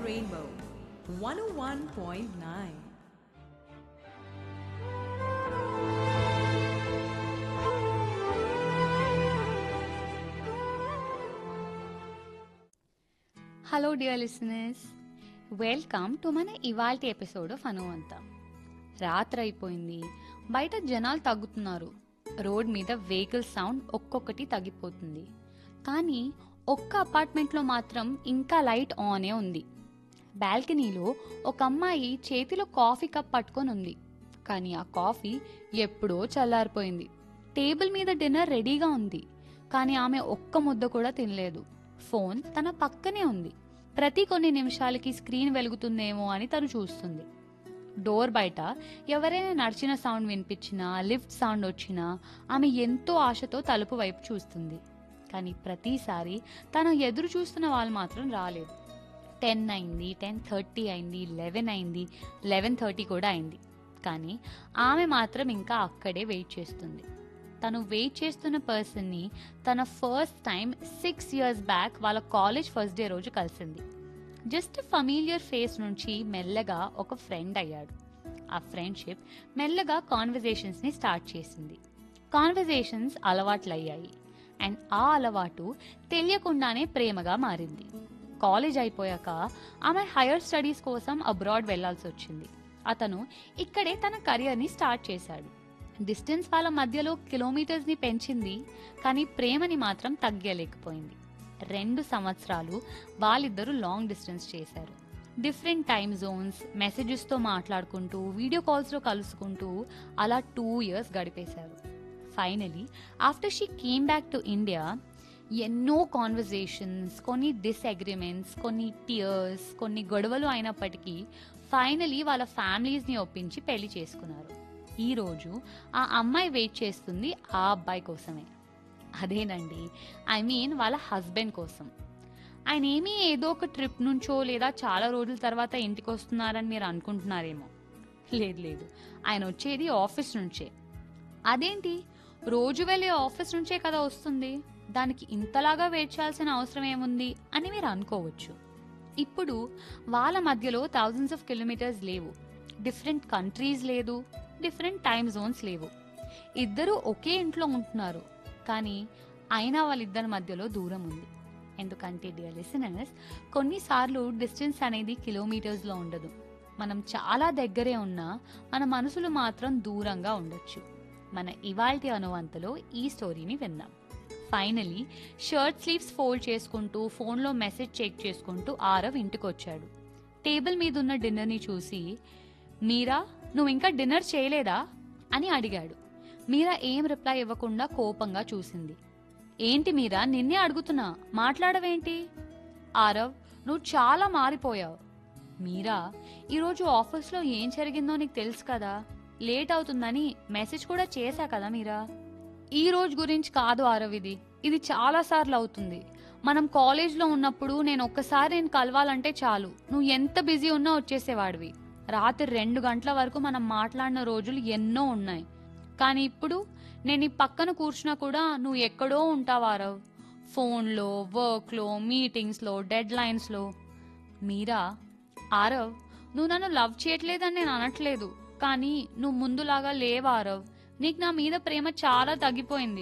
Rainbow 101.9. Hello dear listeners welcome to మన ఇవాల్టి episode of అనువంత రాత్రి అయిపోయింది బయట జనాలు తగ్గుతున్నారు రోడ్ మీద వెహికల్ సౌండ్ ఒక్కొక్కటి తగ్గిపోతుంది కానీ ఒక్క అపార్ట్మెంట్లో మాత్రం ఇంకా లైట్ ఆనే ఉంది బాల్కనీలో ఒక అమ్మాయి చేతిలో కాఫీ కప్ పట్టుకొని ఉంది కానీ ఆ కాఫీ ఎప్పుడో చల్లారిపోయింది టేబుల్ మీద డిన్నర్ రెడీగా ఉంది కానీ ఆమె ఒక్క ముద్ద కూడా తినలేదు ఫోన్ తన పక్కనే ఉంది ప్రతి కొన్ని నిమిషాలకి స్క్రీన్ వెలుగుతుందేమో అని తను చూస్తుంది డోర్ బయట ఎవరైనా నడిచిన సౌండ్ వినిపించినా లిఫ్ట్ సౌండ్ వచ్చినా ఆమె ఎంతో ఆశతో తలుపు వైపు చూస్తుంది కానీ ప్రతిసారి తను ఎదురు చూస్తున్న వాళ్ళు మాత్రం రాలేదు టెన్ అయింది టెన్ థర్టీ అయింది లెవెన్ అయింది లెవెన్ థర్టీ కూడా అయింది కానీ ఆమె మాత్రం ఇంకా అక్కడే వెయిట్ చేస్తుంది తను వెయిట్ చేస్తున్న పర్సన్ని తన first time six years back వాళ్ళ కాలేజ్ ఫస్ట్ డే రోజు కలిసింది జస్ట్ ఫమీలియర్ ఫేస్ నుంచి మెల్లగా ఒక ఫ్రెండ్ అయ్యాడు ఆ ఫ్రెండ్షిప్ మెల్లగా కాన్వర్జేషన్స్ని స్టార్ట్ చేసింది కాన్వర్జేషన్స్ అలవాట్లయ్యాయి అండ్ ఆ అలవాటు తెలియకుండానే ప్రేమగా మారింది కాలేజ్ అయిపోయాక ఆమె హైయర్ స్టడీస్ కోసం అబ్రాడ్ వెళ్లాల్సి వచ్చింది అతను ఇక్కడే తన కెరియర్ని స్టార్ట్ చేశాడు డిస్టెన్స్ వాళ్ళ మధ్యలో కిలోమీటర్స్ని పెంచింది కానీ ప్రేమని మాత్రం తగ్గలేకపోయింది రెండు సంవత్సరాలు వాళ్ళిద్దరూ లాంగ్ డిస్టెన్స్ చేశారు డిఫరెంట్ టైమ్ జోన్స్ మెసేజెస్తో మాట్లాడుకుంటూ వీడియో కాల్స్లో కలుసుకుంటూ అలా టూ ఇయర్స్ గడిపేశారు finally after she came back to India ఎన్నో కాన్వర్జేషన్స్ కొన్ని డిస్అగ్రిమెంట్స్ కొన్ని టియర్స్ కొన్ని గొడవలు అయినప్పటికీ ఫైనలీ వాళ్ళ ఫ్యామిలీస్ని ఒప్పించి పెళ్లి చేసుకున్నారు ఈరోజు ఆ అమ్మాయి వెయిట్ చేస్తుంది ఆ అబ్బాయి కోసమే అదేనండి ఐ మీన్ వాళ్ళ హస్బెండ్ కోసం ఆయన ఏమీ ఏదో ఒక ట్రిప్ నుంచో లేదా చాలా రోజుల తర్వాత ఇంటికి వస్తున్నారని మీరు అనుకుంటున్నారేమో లేదు లేదు ఆయన వచ్చేది ఆఫీస్ నుంచే అదేంటి రోజు వెళ్ళే ఆఫీస్ నుంచే కదా వస్తుంది దానికి ఇంతలాగా వెయిట్ చేయాల్సిన అవసరం ఏముంది అని మీరు అనుకోవచ్చు ఇప్పుడు వాళ్ళ మధ్యలో థౌజండ్స్ ఆఫ్ కిలోమీటర్స్ లేవు డిఫరెంట్ కంట్రీస్ లేదు డిఫరెంట్ టైమ్ జోన్స్ లేవు ఇద్దరు ఒకే ఇంట్లో ఉంటున్నారు కానీ అయినా వాళ్ళిద్దరి మధ్యలో దూరం ఉంది ఎందుకంటే డియర్ లిసనర్స్ కొన్నిసార్లు డిస్టెన్స్ అనేది కిలోమీటర్స్లో ఉండదు మనం చాలా దగ్గరే ఉన్నా మన మనసులు మాత్రం దూరంగా ఉండొచ్చు మన ఇవాల్టి అనువంతలో ఈ స్టోరీని విందాం ఫైనలీ షర్ట్ స్లీవ్స్ ఫోల్డ్ చేసుకుంటూ ఫోన్లో మెసేజ్ చెక్ చేసుకుంటూ ఆరవ్ ఇంటికి వచ్చాడు టేబుల్ మీద ఉన్న డిన్నర్ని చూసి మీరా నువ్వు ఇంకా డిన్నర్ చేయలేదా అని అడిగాడు మీరా ఏం రిప్లై ఇవ్వకుండా కోపంగా చూసింది ఏంటి మీరా నిన్నే అడుగుతున్నా మాట్లాడవేంటి ఆరవ్ నువ్వు చాలా మారిపోయావు మీరా ఈరోజు ఆఫీస్లో ఏం జరిగిందో నీకు తెలుసు కదా లేట్ అవుతుందని మెసేజ్ కూడా చేశా కదా మీరా ఈ రోజు గురించి కాదు ఆరవ్ ఇది ఇది చాలా సార్లు అవుతుంది మనం కాలేజ్లో ఉన్నప్పుడు నేను ఒక్కసారి నేను కలవాలంటే చాలు నువ్వు ఎంత బిజీ ఉన్నా వచ్చేసేవాడివి రాత్రి రెండు గంటల వరకు మనం మాట్లాడిన రోజులు ఎన్నో ఉన్నాయి కానీ ఇప్పుడు నేను ఈ పక్కన కూర్చున్నా కూడా నువ్వు ఎక్కడో ఉంటావారవ్ ఫోన్లో వర్క్లో మీటింగ్స్లో డెడ్ లైన్స్లో మీరా ఆరవ్ నువ్వు నన్ను లవ్ చేయట్లేదని నేను అనట్లేదు కానీ నువ్వు ముందులాగా లేవారవ్ నీకు నా మీద ప్రేమ చాలా తగ్గిపోయింది